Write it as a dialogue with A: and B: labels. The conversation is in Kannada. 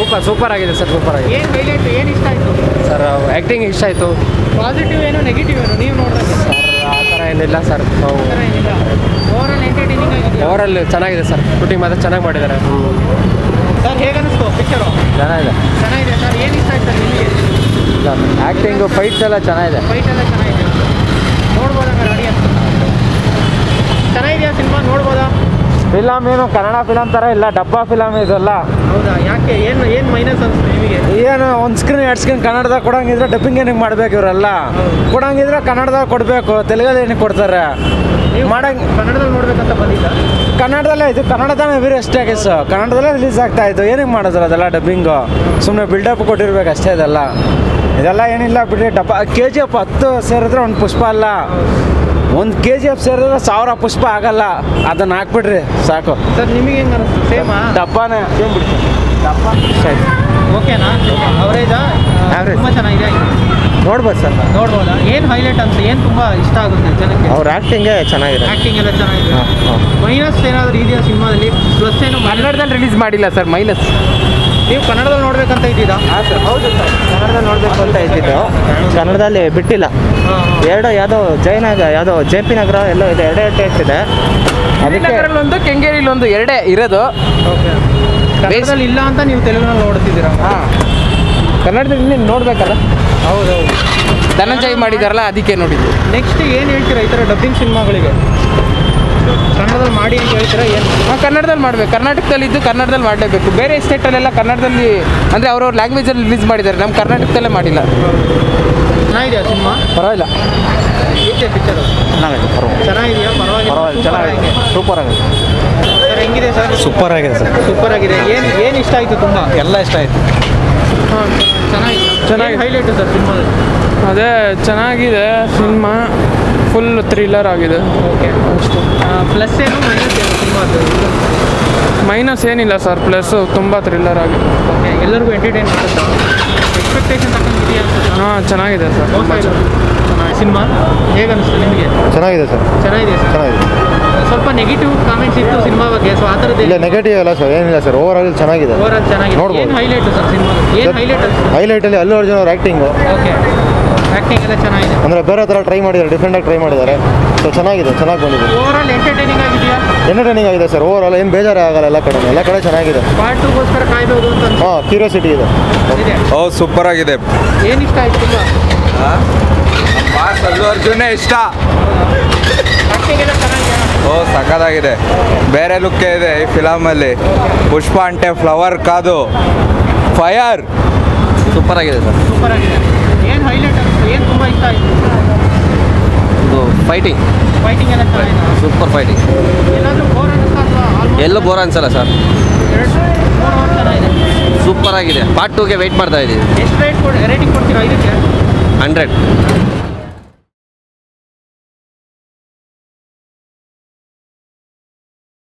A: ಸೂಪರ್ ಸೂಪರ್ ಆಗಿದೆ ಸರ್ ಸೂಪರ್ ಆಗಿದೆ
B: ಏನು ಹೈಲೈಟ್ ಏನು ಇಷ್ಟ ಆಯಿತು
A: ಸರ್ ಆ್ಯಕ್ಟಿಂಗ್ ಇಷ್ಟ ಆಯಿತು
B: ಪಾಸಿಟಿವ್ ಏನು ನೆಗೆಟಿವ್ ಏನು ನೀವು ನೋಡಿದಾಗ
A: ಸರ್ ಆ ಥರ ಏನಿಲ್ಲ ಸರ್ ನಾವು
B: ಥರ ಏನಿಲ್ಲ ಓವರಾಲ್ ಎಂಟರ್ಟೈನಿಂಗ್ ಆಗಿದೆಯಾ
A: ಓವರಾಲ್ ಚೆನ್ನಾಗಿದೆ ಸರ್ ಶೂಟಿಂಗ್ ಮಾತ್ರ ಚೆನ್ನಾಗಿ ಮಾಡಿದ್ದಾರೆ
B: ಸರ್ ಹೇಗೆ ಅನಿಸ್ತು ಪಿಕ್ಚರು
A: ಚೆನ್ನಾಗಿದೆ
B: ಚೆನ್ನಾಗಿದೆ ಸರ್ ಏನು ಇಷ್ಟ ಆಯ್ತು ಸರ್ ನಿಮಗೆ
A: ಆ್ಯಕ್ಟಿಂಗು ಫೈಟ್ಸ್ ಎಲ್ಲ ಚೆನ್ನಾಗಿದೆ
B: ಫೈಟ್ ಎಲ್ಲ ಚೆನ್ನಾಗಿದೆ ನೋಡ್ಬೋದಾ ಆಡಿಯನ್ಸ್ ಚೆನ್ನಾಗಿದೆಯಾ ಸಿನಿಮಾ ನೋಡ್ಬೋದಾ
A: ಫಿಲಮ್ ಏನು ಕನ್ನಡ ಫಿಲಮ್ ಥರ ಇಲ್ಲ ಡಬ್ಬಾ ಫಿಲಮ್ ಇದೆಲ್ಲ
B: ಹೌದಾ ಯಾಕೆ ಏನು ಏನು ಮೈನಸ್ ಅನಿಸ್ತು ನಿಮಗೆ
A: ಏನು ಒಂದು ಸ್ಕ್ರೀನ್ ಎರಡು ಸ್ಕ್ರೀನ್ ಕನ್ನಡದಾಗ ಕೊಡಂಗಿದ್ರೆ ಡಬ್ಬಿಂಗ್ ಏನಕ್ಕೆ ಮಾಡ್ಬೇಕು ಇವರೆಲ್ಲ ಕೊಡಂಗಿದ್ರೆ ಕನ್ನಡದಾಗ ಕೊಡಬೇಕು ತೆಲುಗಲ್ಲಿ ಏನಕ್ಕೆ ಕೊಡ್ತಾರೆ
B: ನೀವು
A: ಮಾಡಂಗ್
B: ಕನ್ನಡದಲ್ಲಿ ನೋಡ್ಬೇಕಂತ ಬಂದಿದ್ದ
A: ಕನ್ನಡದಲ್ಲೇ ಇದು ಕನ್ನಡದಲ್ಲೇ ವೀರ್ ಅಷ್ಟೇ ಕೇಸು ಕನ್ನಡದಲ್ಲೇ ರಿಲೀಸ್ ಆಗ್ತಾ ಇತ್ತು ಏನಕ್ಕೆ ಮಾಡಿದ್ರು ಅದೆಲ್ಲ ಡಬ್ಬಿಂಗು ಸುಮ್ಮನೆ ಬಿಲ್ಡಪ್ ಕೊಟ್ಟಿರ್ಬೇಕು ಅಷ್ಟೇ ಇದೆಲ್ಲ ಇದೆಲ್ಲ ಏನಿಲ್ಲ ಬಿಡ್ರಿ ಡಬ್ಬ ಕೆ ಜಿ ಎಫ್ ಹತ್ತು ಸೇರಿದ್ರೆ ಒಂದು ಪುಷ್ಪ ಅಲ್ಲ ಒಂದು ಕೆ ಜಿ ಎಫ್ ಸೇರಿದ್ರೆ ಸಾವಿರ ಪುಷ್ಪ ಆಗಲ್ಲ ಅದನ್ನ ಹಾಕ್ಬಿಡ್ರಿ ಸಾಕು
B: ಸರ್ ನಿಮಗೆ ಹೆಂಗೆ ಅನಿಸ್ತು ಸೇಮಾ
A: ಡಬ್ಬಾನೇ ಡಬ್ಬ ಇಷ್ಟ ಆಯ್ತು
B: ಓಕೆನಾ ಅವರೇಜಾ
A: Average.
B: ತುಂಬ ಚೆನ್ನಾಗಿದೆ
A: ನೋಡ್ಬೋದು ಸರ್
B: ನೋಡ್ಬೋದಾ ಏನು ಹೈಲೈಟ್ ಅನ್ಸುತ್ತೆ ಏನು ತುಂಬ ಇಷ್ಟ ಆಗುತ್ತೆ ಜನಕ್ಕೆ
A: ಅವ್ರ ಆ್ಯಕ್ಟಿಂಗೇ ಚೆನ್ನಾಗಿದೆ
B: ಆ್ಯಕ್ಟಿಂಗ್ ಎಲ್ಲ ಚೆನ್ನಾಗಿದೆ ಮೈನಸ್ ಏನಾದರೂ ಇದೆಯಾ ಸಿನಿಮಾದಲ್ಲಿ ಪ್ಲಸ್ ಏನು
A: ಕನ್ನಡದಲ್ಲಿ ರಿಲೀಸ್ ಮಾಡಿಲ್ಲ ಸರ್ ಮೈನಸ್
B: ನೀವು ಕನ್ನಡದಲ್ಲಿ ನೋಡ್ಬೇಕಂತ ಇದ್ದೀರಾ
A: ಹಾಂ ಸರ್ ಹೌದು ಸರ್ ಕನ್ನಡದಲ್ಲಿ ನೋಡಬೇಕು ಅಂತ ಇದ್ದಿದ್ದು ಕನ್ನಡದಲ್ಲಿ ಬಿಟ್ಟಿಲ್ಲ ಎರಡು ಯಾವುದೋ ಜಯನಗರ ಯಾವುದೋ ಜೆ ಪಿ ನಗರ ಎಲ್ಲೋ ಇದೆ ಎರಡೇ ಟೇಸ್ಟ್ ಇದೆ ಅದಕ್ಕೆ
C: ಒಂದು ಕೆಂಗೇರಿಲಿ ಒಂದು ಎರಡೇ ಇರೋದು
B: ಓಕೆ ಕನ್ನಡದಲ್ಲಿ ಇಲ್ಲ ಅಂತ ನೀವು ತೆಲುಗಿನಲ್ಲಿ ನೋಡ್ತಿದ್ದೀರಾ
C: ಹಾಂ ಕನ್ನಡದಲ್ಲಿ ಇನ್ನೇನು ನೋಡ್ಬೇಕಲ್ಲ
B: ಹೌದೌದು
C: ಧನಂಜಯ್ ಮಾಡಿದಾರಲ್ಲ ಅದಕ್ಕೆ ನೋಡಿದ್ದು
B: ನೆಕ್ಸ್ಟ್ ಏನು ಹೇಳ್ತೀರಾ ಈ ಥರ ಡಬ್ಬಿಂಗ್ ಸಿನಿಮಾಗಳಿಗೆ ಕನ್ನಡದಲ್ಲಿ ಮಾಡಿ ಅಂತ ಹೇಳ್ತೀರಾ ಏನು
C: ಹಾಂ ಕನ್ನಡದಲ್ಲಿ ಮಾಡ್ಬೇಕು ಕರ್ನಾಟಕದಲ್ಲಿ ಇದ್ದು ಕನ್ನಡದಲ್ಲಿ ಮಾಡಲೇಬೇಕು ಬೇರೆ ಸ್ಟೇಟಲ್ಲೆಲ್ಲ ಕನ್ನಡದಲ್ಲಿ ಅಂದರೆ ಅವ್ರವ್ರ ಲ್ಯಾಂಗ್ವೇಜಲ್ಲಿ ರಿಲೀಸ್ ಮಾಡಿದ್ದಾರೆ ನಮ್ಮ ಕರ್ನಾಟಕದಲ್ಲೇ ಮಾಡಿಲ್ಲ
B: ಚೆನ್ನಾಗಿದೆಯಾ ಸಿನಿಮಾ
A: ಪರವಾಗಿಲ್ಲ
B: ಹೇಗೆ ಪಿಕ್ಚರು
A: ಚೆನ್ನಾಗಿದೆ
B: ಚೆನ್ನಾಗಿದೆಯಾ ಪರವಾಗಿಲ್ಲ
A: ಚೆನ್ನಾಗಿದೆ ಸೂಪರ್ ಆಗಿದೆ
B: ಸರ್ ಹೆಂಗಿದೆ ಸರ್
A: ಸೂಪರ್ ಆಗಿದೆ ಸರ್
B: ಸೂಪರ್ ಆಗಿದೆ ಏನು ಏನು ಇಷ್ಟ ಆಯಿತು ತುಂಬ
A: ಎಲ್ಲ ಇಷ್ಟ ಆಯಿತು
B: ಹಾಂ ಚೆನ್ನಾಗಿದೆ
C: ಚೆನ್ನಾಗಿದೆ.
B: ಹೈಲೈಟು ಸರ್ ಸಿನಿಮಾದಲ್ಲಿ
C: ಅದೇ ಚೆನ್ನಾಗಿದೆ ಸಿನಿಮಾ ಫುಲ್ ಥ್ರಿಲ್ಲರ್ ಆಗಿದೆ
B: ಓಕೆ ಪ್ಲಸ್ ಏನು ಮೈನಸ್ ಏನು ಸಿನಿಮಾದು
C: ಮೈನಸ್ ಏನಿಲ್ಲ ಸರ್ ಪ್ಲಸ್ ತುಂಬ ಥ್ರಿಲ್ಲರ್ ಆಗಿದೆ
B: ಓಕೆ ಎಲ್ಲರಿಗೂ ಎಂಟರ್ಟೈನ್ ಮಾಡುತ್ತಾ ಎಕ್ಸ್ಪೆಕ್ಟೇಷನ್ ತಕ್ಕಂಗೆ ಇದೆಯಾ ಅನ್ಸುತ್ತೆ
C: ಹಾಂ ಚೆನ್ನಾಗಿದೆ ಸರ್ ತುಂಬ ಚೆನ್ನಾಗಿ
B: ಚೆನ್ನಾಗಿ ಸಿನಿಮಾ ಹೇಗೆ ಅನಿಸ್ತು ನಿಮಗೆ
D: ಚೆನ್ನಾಗಿದೆ ಸರ್
B: ಚೆನ್ನಾಗಿದೆ ಸರ್
D: ಚೆನ್ನಾಗಿದೆ
B: ಸ್ವಲ್ಪ ನೆಗೆಟಿವ್ ಕಾಮೆಂಟ್ಸ್ ಇತ್ತು ಸಿನಿಮಾ ಬಗ್ಗೆ ಸೊ ಆ ಥರದ್ದು
D: ಇಲ್ಲ ನೆಗೆಟಿವ್ ಅಲ್ಲ ಸರ್ ಏನಿಲ್ಲ ಸರ್ ಓವರ್ ಆಲ್ ಚೆನ್ನಾಗಿದೆ
B: ಓವರಾಲ್ ಚೆನ್ನಾಗಿದೆ
D: ನೋಡ್ಬೋದು.
B: ಏನು ಹೈಲೈಟು ಸರ್ ಸಿನಿಮಾ ಏನು ಹೈಲೈಟ್ ಅನ್ಸುತ್ತೆ
D: ಹೈಲೈಟಲ್ಲಿ ಅಲ್ಲು ಅರ್ಜುನ್ ಅವ್ರ ಆ್ಯಕ್ಟಿಂಗು
B: ಓಕೆ ಆ್ಯಕ್ಟಿಂಗ್ ಎಲ್ಲ ಚೆನ್ನಾಗಿದೆ
D: ಅಂದರೆ ಬೇರೆ ಥರ ಟ್ರೈ ಮಾಡಿದ್ದಾರೆ ಡಿಫ್ರೆಂಟಾಗಿ ಟ್ರೈ ಮಾಡಿದ್ದಾರೆ ಸೊ ಚೆನ್ನಾಗಿದೆ ಚೆನ್ನಾಗಿ ಬಂದಿದೆ
B: ಓವರಾಲ್ ಎಂಟರ್ಟೈನಿಂಗ್ ಆಗಿದೆಯಾ
D: ಎಂಟರ್ಟೈನಿಂಗ್ ಆಗಿದೆ ಸರ್ ಓವರ್ ಆಲ್ ಏನು ಬೇಜಾರೇ ಆಗಲ್ಲ ಎಲ್ಲ ಕಡೆ ಎಲ್ಲ ಕಡೆ ಚೆನ್ನಾಗಿದೆ
B: ಪಾರ್ಟ್ ಟೂಗೋಸ್ಕರ ಕಾಯ್ಬೋದು ಅಂತ
D: ಹಾಂ ಕ್ಯೂರಿಯಾಸಿಟಿ ಇದೆ
B: ಇದೆ
E: ಓ ಸೂಪರ್ ಆಗಿದೆ
B: ಏನು ಇಷ್ಟ ಆಯ್ತು ತುಂಬ
E: ಬಾಸ್ ಅಲ್ಲು ಅರ್ಜುನೇ ಇಷ್ಟ
B: ಆ್ಯಕ್ಟಿಂಗ್ ಎಲ್ಲ ಚೆನ್ನಾಗಿದೆಯಾ
E: ಓ ಸಖತ್ತಾಗಿದೆ ಬೇರೆ ಲುಕ್ಕೇ ಇದೆ ಈ ಫಿಲಮಲ್ಲಿ ಪುಷ್ಪ ಅಂಟೆ ಫ್ಲವರ್ ಕಾದು ಫಯರ್
A: ಸೂಪರ್ ಆಗಿದೆ ಸರ್
B: ಸೂಪರ್ ಆಗಿದೆ ಏನು ಹೈಲೈಟ್ ಅನಿಸ್ತು ಏನು ತುಂಬ ಇಷ್ಟ ಆಯಿತು
A: ಇದು ಫೈಟಿಂಗ್
B: ಫೈಟಿಂಗ್ ಎಲ್ಲ ಚೆನ್ನಾಗಿದೆ
A: ಸೂಪರ್ ಫೈಟಿಂಗ್
B: ಎಲ್ಲಾದರೂ ಬೋರ್ ಅನ್ನಿಸ್ತಾ ಅಥವಾ ಆಲ್ಮೋಸ್ಟ್
A: ಎಲ್ಲೂ ಬೋರ್ ಅನ್ಸಲ್ಲ ಸರ್
B: ಎರಡು ಮೂರು ಅವರ್ ಚೆನ್ನಾಗಿದೆ
A: ಸೂಪರ್ ಆಗಿದೆ ಪಾರ್ಟ್ ಟೂಗೆ ವೆಯ್ಟ್ ಮಾಡ್ತಾ ಇದ್ದೀವಿ
B: ಎಷ್ಟು ರೇಟ್ ಕೊಡಿ ರೇಟಿಂಗ್ ಕೊಡ್ತೀರಾ ಇದಕ್ಕೆ
A: ಹಂಡ್ರೆಡ್